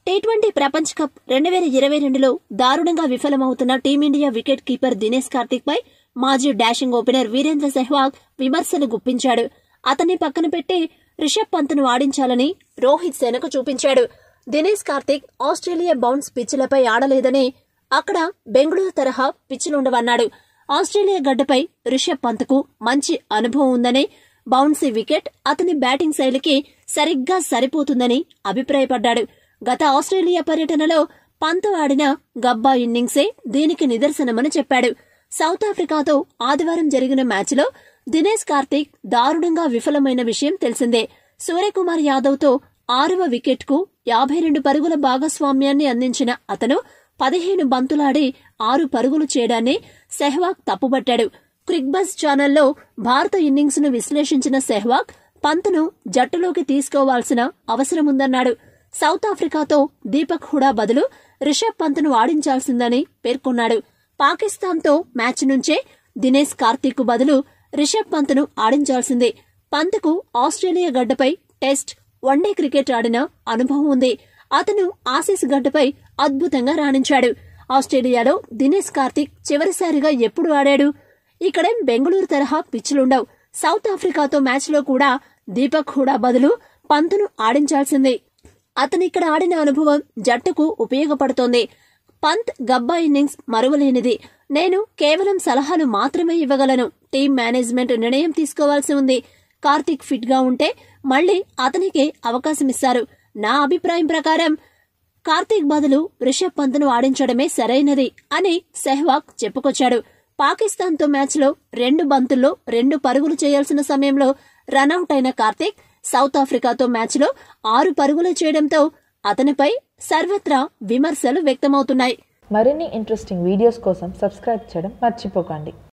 T twenty ప్రపంచ cup రెండు వేల ఇరవై రెండులో దారుణంగా విఫలమవుతున్న Team India wicket keeper Dinesh Karthik పై మాజీ డాషింగ్ ఓపెనర్ వీరేంద్ర సెహ్వాగ్ విమర్శలు గుప్పించాడు అతన్ని పక్కన పెట్టి రిషబ్ పంత్ను ఆడించాలని రోహిత్ సేనకు చూపించాడు దినేష్ కార్తిక్ ఆస్ట్రేలియా బౌన్స్ పిచ్లపై ఆడలేదని అక్కడ బెంగళూరు తరహా పిచ్చులుండవన్నాడు ఆస్ట్రేలియా గడ్డపై రిషబ్ పంత్కు మంచి అనుభవం ఉందని బౌన్సీ వికెట్ అతని బ్యాటింగ్ శైలికి సరిగ్గా సరిపోతుందని అభిప్రాయపడ్డాడు గత ఆస్ట్రేలియా పర్యటనలో పంత్ ఆడిన గబ్బా ఇన్నింగ్సే దీనికి నిదర్శనమని చెప్పాడు సౌత్ ఆఫ్రికాతో ఆదివారం జరిగిన మ్యాచ్లో దినేష్ కార్తీక్ దారుణంగా విఫలమైన విషయం తెలిసిందే సూర్యకుమార్ యాదవ్తో ఆరవ వికెట్కు యాభై రెండు పరుగుల భాగస్వామ్యాన్ని అందించిన అతను పదిహేను బంతులాడి ఆరు పరుగులు చేయడాన్ని సెహ్వాగ్ తప్పుబట్టాడు క్రిక్బజ్ ఛానల్లో భారత ఇన్నింగ్స్ ను విశ్లేషించిన సెహ్వాగ్ పంత్ను జట్టులోకి తీసుకోవాల్సిన అవసరముందన్నాడు సౌత్ ఆఫ్రికాతో దీపక్ హుడా బదులు రిషబ్ పంత్ను ఆడించాల్సిందని పేర్కొన్నాడు పాకిస్తాన్తో మ్యాచ్ నుంచే దినేష్ కార్తీక్ బదులు రిషబ్ పంత్ను ఆడించాల్సిందే పంత్కు ఆస్ట్రేలియా గడ్డపై టెస్ట్ వన్డే క్రికెట్ ఆడిన అనుభవం ఉంది అతను ఆసీస్ గడ్డపై అద్భుతంగా రాణించాడు ఆస్ట్రేలియాలో దినేష్ కార్తీక్ చివరిసారిగా ఎప్పుడు ఆడాడు ఇక్కడేం బెంగళూరు తరహా పిచ్చులుండవు సౌత్ ఆఫ్రికాతో మ్యాచ్లో కూడా దీపక్ హుడా బదులు పంతును ఆడించాల్సిందే అతనిక్కడ ఆడిన అనుభవం జట్టుకు ఉపయోగపడుతోంది పంత్ గబ్బా ఇన్నింగ్స్ మరువలేనిది నేను కేవలం సలహాలు మాత్రమే ఇవ్వగలను టీం మేనేజ్మెంట్ నిర్ణయం తీసుకోవాల్సి ఉంది కార్తీక్ ఫిట్ గా ఉంటే మళ్లీ అతనికే అవకాశమిస్తారు నా అభిప్రాయం ప్రకారం కార్తీక్ బదులు రిషబ్ పంత్ను ఆడించడమే సరైనది అని సెహ్వాగ్ చెప్పుకొచ్చాడు పాకిస్తాన్తో మ్యాచ్లో రెండు బంతుల్లో రెండు పరుగులు చేయాల్సిన సమయంలో రనౌట్ అయిన కార్తీక్ సౌత్ ఆఫ్రికాతో మ్యాచ్లో ఆరు పరుగులు చేయడంతో అతనిపై సర్వత్రా విమర్శలు వ్యక్తమవుతున్నాయి మరిన్ని ఇంట్రెస్టింగ్ వీడియోస్ కోసం సబ్స్క్రైబ్ చేయడం మర్చిపోకండి